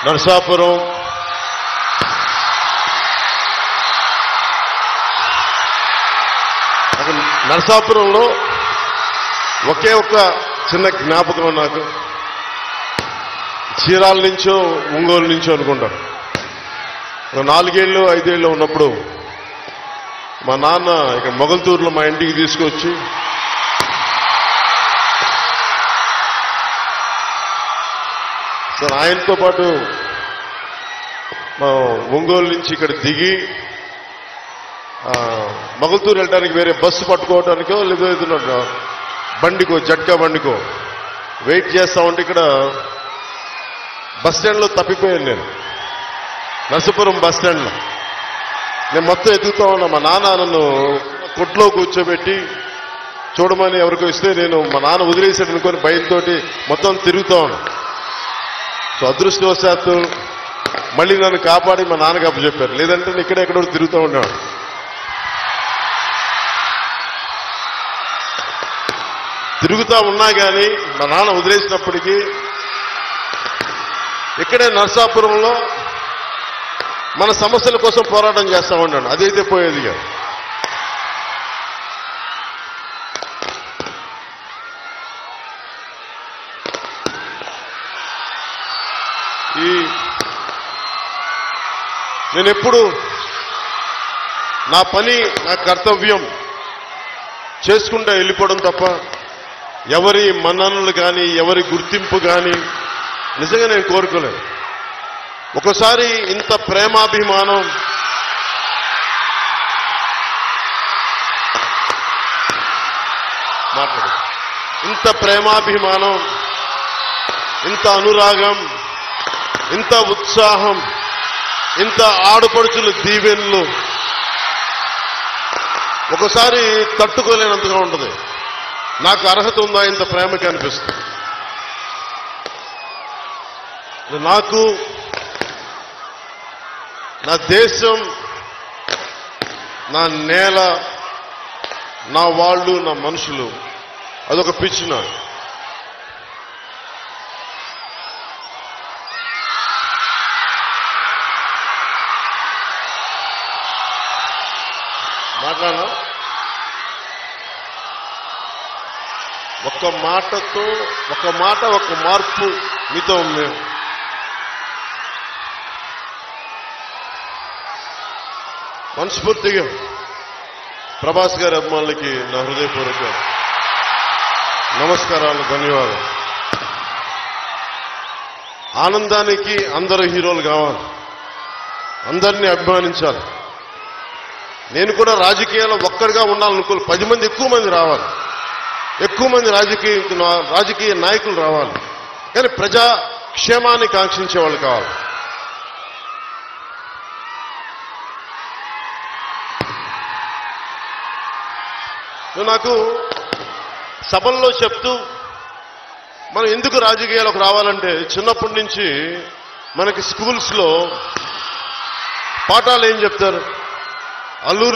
నరసాపురం అక్కడ నరసాపురంలో ఒకే ఒక్క చిన్న జ్ఞాపకం నాకు చీరాల నుంచో ఒంగోలు నుంచో అనుకుంటాను ఒక నాలుగేళ్ళు ఐదేళ్ళు ఉన్నప్పుడు మా నాన్న ఇక్కడ మొగల్తూరులో మా ఇంటికి తీసుకొచ్చి సార్ ఆయనతో పాటు మా ఒంగోలు నుంచి ఇక్కడ దిగి ఆ, మొగల్తూరు వెళ్ళడానికి వేరే బస్సు పట్టుకోవడానికో లేదో ఏదో బండికో జట్కా బండికో వెయిట్ చేస్తా ఉంటే ఇక్కడ బస్ స్టాండ్లో తప్పిపోయాను నేను నరసపురం బస్ స్టాండ్లో నేను మొత్తం ఎదుగుతా ఉన్నా మా నాన్న నన్ను కొట్లో కూర్చోబెట్టి చూడమని ఎవరికో ఇస్తే నేను మా నాన్న వదిలేసాడు అనుకొని భయంతో మొత్తం తిరుగుతా ఉన్నా సో అదృష్టవశాత్తు మళ్ళీ నన్ను కాపాడి మా నాన్నకి అప్పచెప్పారు లేదంటే నేను ఇక్కడ ఎక్కడో తిరుగుతూ ఉండేవాడు తిరుగుతా ఉన్నా కానీ మా నాన్న వదిలేసినప్పటికీ ఇక్కడే నర్సాపురంలో మన సమస్యల కోసం పోరాటం చేస్తా ఉన్నాను అదైతే పోయేది కాదు ఈ నేను ఎప్పుడు నా పని నా కర్తవ్యం చేసుకుంటా వెళ్ళిపోవడం తప్ప ఎవరి మన్ననలు కానీ ఎవరి గుర్తింపు కానీ నిజంగా నేను కోరుకోలేదు ఒకసారి ఇంత ప్రేమాభిమానం మాట్లాడు ఇంత ప్రేమాభిమానం ఇంత అనురాగం ఇంత ఉత్సాహం ఇంత ఆడపడుచుల దీవెనలు ఒకసారి తట్టుకోలేనంతగా ఉంటుంది నాకు అర్హత ఉందా ఇంత ప్రేమకి అనిపిస్తుంది నాకు నా దేశం నా నేల నా వాళ్ళు నా మనుషులు అదొక పిచ్చి నాకు మాట్లాడనా ఒక్క మాటతో ఒక మాట ఒక మార్పు మీతో మేము మనస్ఫూర్తిగా ప్రభాస్ గారి అభిమానులకి నా హృదయపూర్వక నమస్కారాలు ధన్యవాదాలు ఆనందానికి అందరు హీరోలు కావాలి అందరినీ అభిమానించాలి నేను కూడా రాజకీయాల్లో ఒక్కడిగా ఉండాలనుకో పది మంది ఎక్కువ మంది రావాలి ఎక్కువ మంది రాజకీయ రాజకీయ నాయకులు రావాలి కానీ ప్రజా క్షేమాన్ని కాంక్షించే వాళ్ళు కావాలి నువ్వు నాకు సభల్లో చెప్తూ మనం ఎందుకు రాజకీయాలకు రావాలంటే చిన్నప్పటి నుంచి మనకి స్కూల్స్లో పాఠాలు ఏం చెప్తారు అల్లూరు